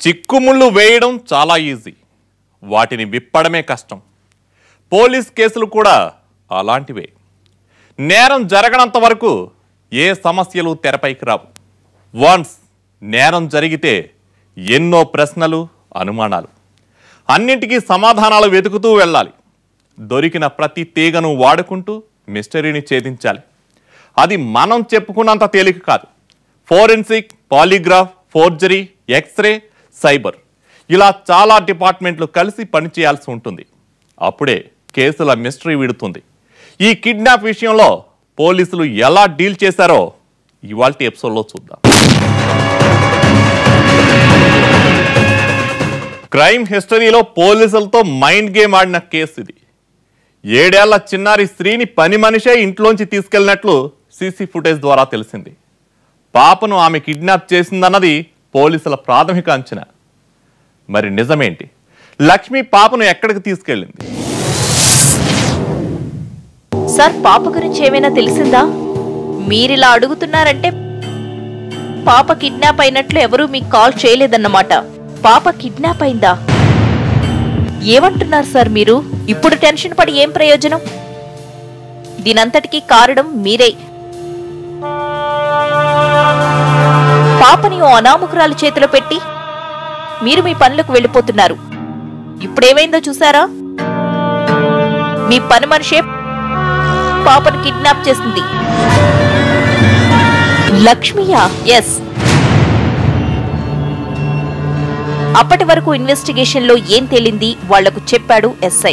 చిక్కుముళ్ళు వేయడం చాలా ఈజీ వాటిని విప్పడమే కష్టం పోలీస్ కేసులు కూడా అలాంటివే నేరం జరగనంత వరకు ఏ సమస్యలు తెరపైకి రావు వన్స్ నేరం జరిగితే ఎన్నో ప్రశ్నలు అనుమానాలు అన్నింటికీ సమాధానాలు వెతుకుతూ వెళ్ళాలి దొరికిన ప్రతి తీగను వాడుకుంటూ మిస్టరీని ఛేదించాలి అది మనం చెప్పుకున్నంత తేలిక కాదు forensic polygraph forgery x-ray cyber ఇలా చాలా డిపార్ట్మెంట్లు కలిసి పనిచేయాల్సి ఉంటుంది అప్పుడే కేసుల మిస్టరీ విడుతుంది ఈ కిడ్నాప్ విషయంలో పోలీసులు ఎలా డీల్ చేశారో ఇవాళ ఎపిసోడ్లో చూద్దాం క్రైమ్ హిస్టరీలో పోలీసులతో మైండ్ గేమ్ ఆడిన కేసు ఇది ఏడేళ్ల చిన్నారి స్త్రీని పని మనిషే ఇంట్లోంచి తీసుకెళ్లినట్లు సీసీ ఫుటేజ్ ద్వారా తెలిసింది పాపను ఆమె కిడ్నాప్ చేసిందన్నది పోలీసుల ప్రాథమిక అంచనా మరి నిజమేంటి లక్ష్మి పాపను ఎక్కడికి తీసుకెళ్ళింది సార్ పాప గురించి ఏమైనా తెలిసిందా మీరిలా అడుగుతున్నారంటే పాప కిడ్నాప్ అయినట్లు ఎవరూ మీకు కాల్ చేయలేదన్నమాట పాప కిడ్నాప్ అయిందా ఏమంటున్నారు సార్ మీరు ఇప్పుడు టెన్షన్ పడి ఏం ప్రయోజనం దీనంతటికీ కారణం మీరే పాపని ఓ అనామకురాలు చేతిలో పెట్టి మీరు మీ పనులకు వెళ్ళిపోతున్నారు ఇప్పుడేమైందో చూసారా మీ పని మనిషే పాపను కిడ్నాప్ చేసింది లక్ష్మియా ఎస్ అప్పటి వరకు ఇన్వెస్టిగేషన్ లో ఏం తేలింది వాళ్లకు చెప్పాడు ఎస్ఐ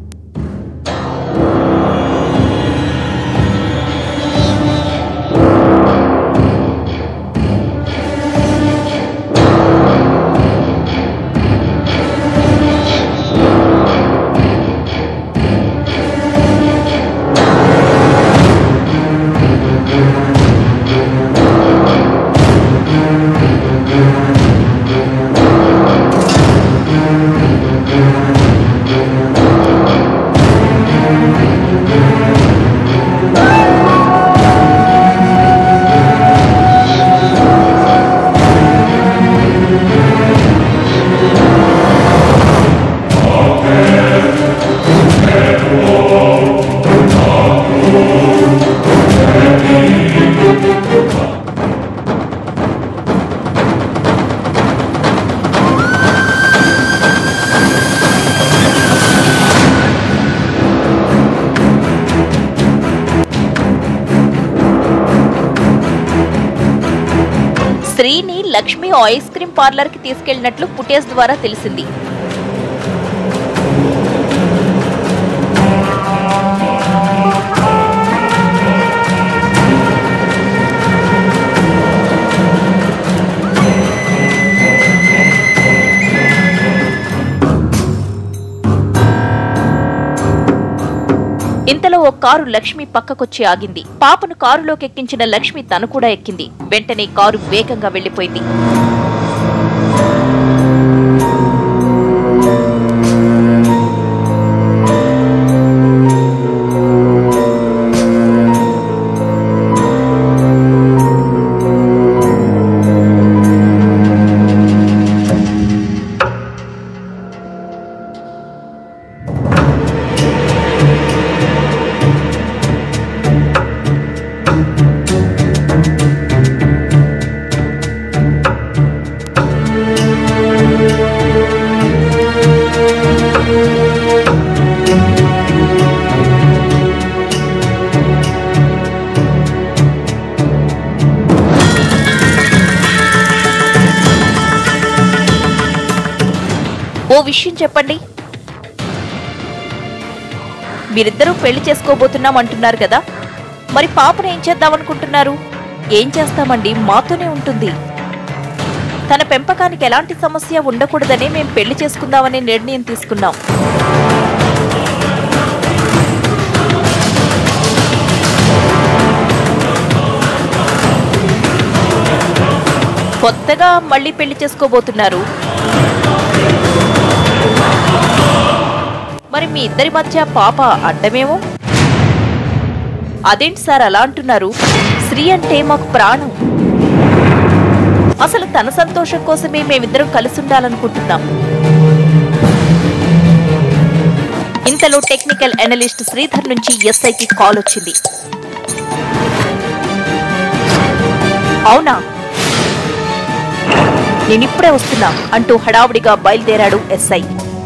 స్త్రీని లక్ష్మి ఓ ఐస్ క్రీమ్ పార్లర్ కి తీసుకెళ్లినట్లు ఫుటేజ్ ద్వారా తెలిసింది ఇంతలో ఓ కారు లక్ష్మి పక్కకొచ్చి ఆగింది పాపను కారులోకి ఎక్కించిన లక్ష్మి తను కూడా ఎక్కింది వెంటనే కారు వేగంగా వెళ్లిపోయింది ఓ విషయం చెప్పండి మీరిద్దరూ పెళ్లి చేసుకోబోతున్నాం అంటున్నారు కదా మరి పాపను ఏం చేద్దామనుకుంటున్నారు ఏం చేస్తామండి మాతోనే ఉంటుంది తన పెంపకానికి ఎలాంటి సమస్య ఉండకూడదని మేం పెళ్లి చేసుకుందామనే నిర్ణయం తీసుకున్నాం కొత్తగా మళ్ళీ పెళ్లి చేసుకోబోతున్నారు మరి మీ ఇద్దరి మధ్య పాప అడ్డమేమో అదేంటి సార్ అలా అంటున్నారు స్త్రీ అంటే మాకు ప్రాణం అసలు తన సంతోషం కోసమే మేమిద్దరం కలిసుండాలనుకుంటున్నాం ఇంతలో టెక్నికల్ అనలిస్ట్ శ్రీధర్ నుంచి ఎస్ఐకి కాల్ వచ్చింది అవునా నేనిప్పుడే వస్తున్నా అంటూ హడావుడిగా బయలుదేరాడు ఎస్ఐ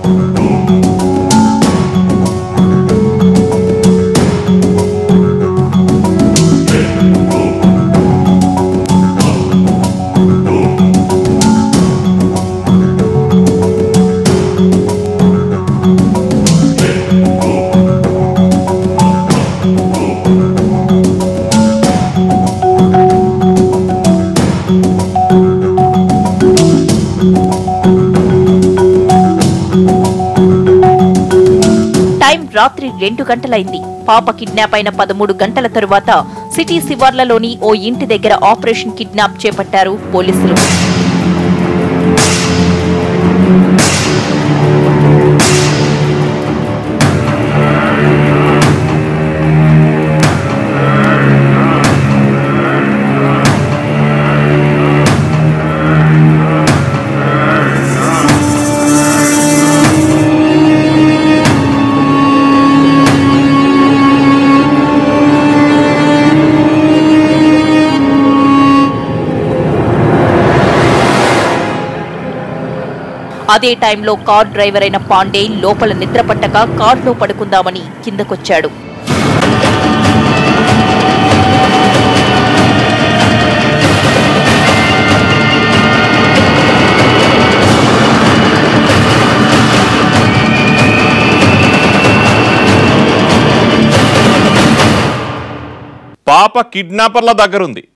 టైం రాత్రి రెండు గంటలైంది పాప కిడ్నాప్ అయిన పదమూడు గంటల తరువాత సిటీ శివార్లలోని ఓ ఇంటి దగ్గర ఆపరేషన్ కిడ్నాప్ చేపట్టారు పోలీసులు అదే టైంలో కార్ డ్రైవర్ అయిన పాండే లోపల నిద్రపట్టక కారులో పడుకుందామని కిందకొచ్చాడు పాప కిడ్నాపర్ల దగ్గరుంది